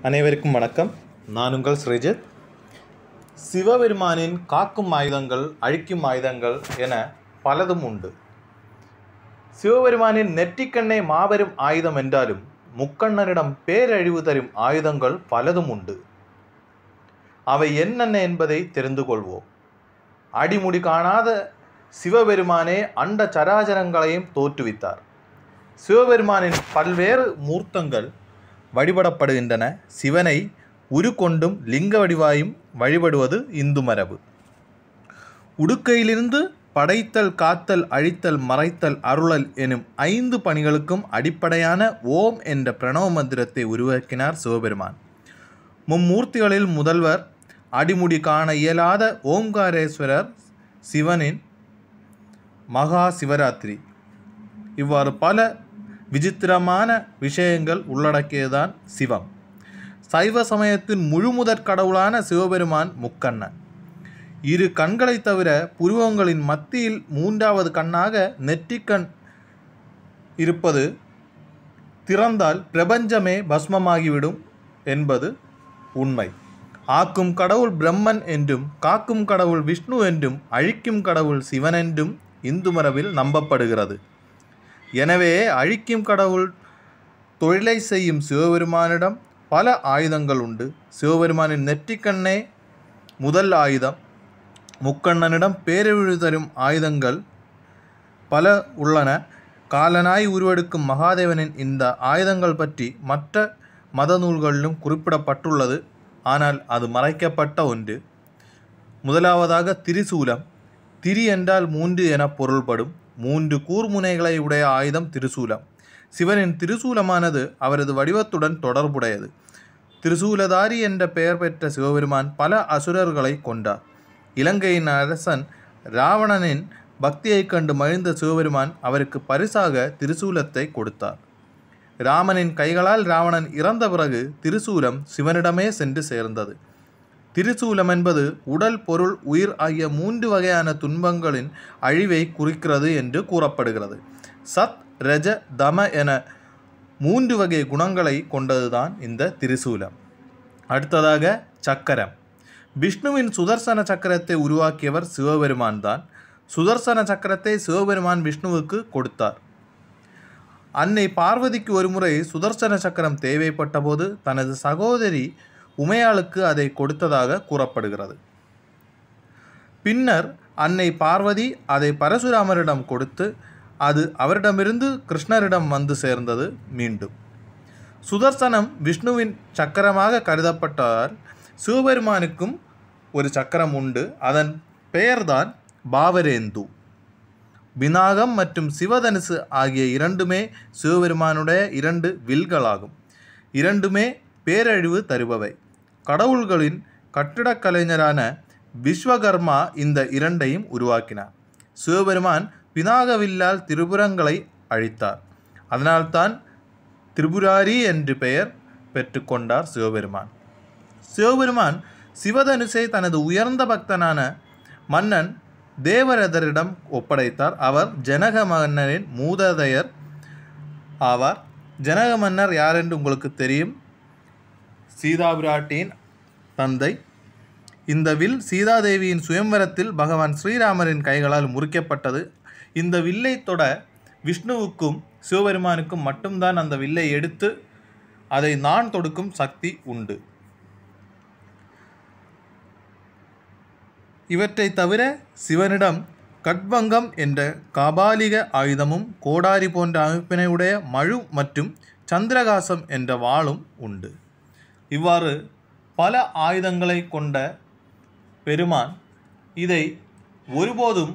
அனைவருக்கும் வணக்கம் நான் உங்கள் ஸ்ரீஜித் சிவபெருமானின் காக்கும் ஆயுதங்கள் அழிக்கும் ஆயுதங்கள் என பலதும் உண்டு சிவபெருமானின் நெற்றிக்கண்ணே மாபெரும் ஆயுதம் என்றாலும் முக்கண்ணனிடம் பேரழிவு தரும் ஆயுதங்கள் பலதும் உண்டு அவை என்னென்ன என்பதை தெரிந்து கொள்வோம் அடிமுடி காணாத சிவபெருமானே அண்ட சராச்சரங்களையும் தோற்றுவித்தார் சிவபெருமானின் பல்வேறு மூர்த்தங்கள் வழிபடப்படுகின்றன சிவனை உருக்கொண்டும் லிங்க வடிவாயும் வழிபடுவது இந்து மரபு உடுக்கையிலிருந்து படைத்தல் காத்தல் அழித்தல் மறைத்தல் அருளல் எனும் ஐந்து பணிகளுக்கும் அடிப்படையான ஓம் என்ற பிரணவ மந்திரத்தை உருவாக்கினார் சிவபெருமான் மும்மூர்த்திகளில் முதல்வர் அடிமுடி காண இயலாத ஓம்காரேஸ்வரர் சிவனின் மகா சிவராத்திரி இவ்வாறு பல விசித்திரமான விஷயங்கள் உள்ளடக்கியதுதான் சிவம் சைவ சமயத்தின் முழுமுதற் கடவுளான சிவபெருமான் முக்கண்ணன் இரு கண்களைத் தவிர புருவங்களின் மத்தியில் மூன்றாவது கண்ணாக நெற்றிக்கண் இருப்பது திறந்தால் பிரபஞ்சமே பஸ்மமாகிவிடும் என்பது உண்மை ஆக்கும் கடவுள் பிரம்மன் என்றும் காக்கும் கடவுள் விஷ்ணு என்றும் அழிக்கும் கடவுள் சிவன் என்றும் இந்து மரபில் நம்பப்படுகிறது எனவே அழிக்கும் கடவுள் தொழிலை செய்யும் சிவபெருமானிடம் பல ஆயுதங்கள் உண்டு சிவபெருமானின் நெற்றிக்கண்ணே முதல் ஆயுதம் முக்கண்ணனிடம் பேரழிவு தரும் ஆயுதங்கள் பல உள்ளன காலனாய் உருவெடுக்கும் மகாதேவனின் இந்த ஆயுதங்கள் பற்றி மற்ற மத நூல்களிலும் குறிப்பிடப்பட்டுள்ளது ஆனால் அது மறைக்கப்பட்ட ஒன்று முதலாவதாக திரிசூலம் திரி என்றால் மூன்று என பொருள்படும் மூன்று கூர்முனைகளை உடைய ஆயுதம் திரிசூலம் சிவனின் திரிசூலமானது அவரது வடிவத்துடன் தொடர்புடையது திரிசூலதாரி என்ற பெயர் பெற்ற சிவபெருமான் பல அசுரர்களை கொண்டார் இலங்கையின் அரசன் ராவணனின் பக்தியைக் கண்டு மகிழ்ந்த சிவபெருமான் அவருக்கு பரிசாக திரிசூலத்தை கொடுத்தார் ராமனின் கைகளால் ராவணன் இறந்த பிறகு திரிசூலம் சிவனிடமே சென்று சேர்ந்தது திரிசூலம் என்பது உடல் பொருள் உயிர் ஆகிய மூன்று வகையான துன்பங்களின் அழிவை குறிக்கிறது என்று கூறப்படுகிறது சத் ரஜ தம என மூன்று வகை குணங்களை கொண்டதுதான் இந்த திரிசூலம் அடுத்ததாக சக்கரம் விஷ்ணுவின் சுதர்சன சக்கரத்தை உருவாக்கியவர் சிவபெருமான் தான் சுதர்சன சக்கரத்தை சிவபெருமான் விஷ்ணுவுக்கு கொடுத்தார் அன்னை பார்வதிக்கு ஒருமுறை சுதர்சன சக்கரம் தேவைப்பட்ட போது தனது சகோதரி உமையாளுக்கு அதை கொடுத்ததாக கூறப்படுகிறது பின்னர் அன்னை பார்வதி அதை பரசுராமரிடம் கொடுத்து அது அவரிடமிருந்து கிருஷ்ணரிடம் வந்து சேர்ந்தது மீண்டும் சுதர்சனம் விஷ்ணுவின் சக்கரமாக கருதப்பட்டதால் சிவபெருமானுக்கும் ஒரு சக்கரம் உண்டு அதன் பெயர்தான் பாவரேந்து பினாகம் மற்றும் சிவதனுசு ஆகிய இரண்டுமே சிவபெருமானுடைய இரண்டு வில்களாகும் இரண்டுமே பேரழிவு தருபவை கடவுள்களின் கட்டிடக்கலைஞரான விஸ்வகர்மா இந்த இரண்டையும் உருவாக்கினார் சிவபெருமான் பினாகவில்லால் திரிபுரங்களை அழித்தார் அதனால்தான் திரிபுராரி என்று பெயர் பெற்றுக்கொண்டார் சிவபெருமான் சிவபெருமான் சிவதனுசை தனது உயர்ந்த பக்தனான மன்னன் தேவரதரிடம் ஒப்படைத்தார் அவர் ஜனக மன்னரின் மூததையர் ஆவார் ஜனக மன்னர் யார் என்று உங்களுக்கு தெரியும் சீதா பிராட்டியின் தந்தை இந்த வில் சீதாதேவியின் சுயம்வரத்தில் பகவான் ஸ்ரீராமரின் கைகளால் முறிக்கப்பட்டது இந்த வில்லை தொட விஷ்ணுவுக்கும் சிவபெருமானுக்கும் மட்டும்தான் அந்த வில்லை எடுத்து அதை நான் தொடுக்கும் சக்தி உண்டு இவற்றை தவிர சிவனிடம் கட்பங்கம் என்ற காபாலிக ஆயுதமும் கோடாரி போன்ற அமைப்பினையுடைய மழு மற்றும் சந்திரகாசம் என்ற வாளும் உண்டு இவ்வாறு பல ஆயுதங்களை கொண்ட பெருமான் இதை ஒருபோதும்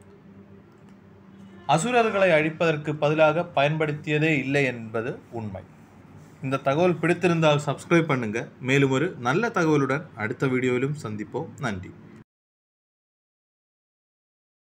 அசுரர்களை அழிப்பதற்கு பதிலாக பயன்படுத்தியதே இல்லை என்பது உண்மை இந்த தகவல் பிடித்திருந்தால் சப்ஸ்கிரைப் பண்ணுங்கள் மேலும் ஒரு நல்ல தகவலுடன் அடுத்த வீடியோவிலும் சந்திப்போம் நன்றி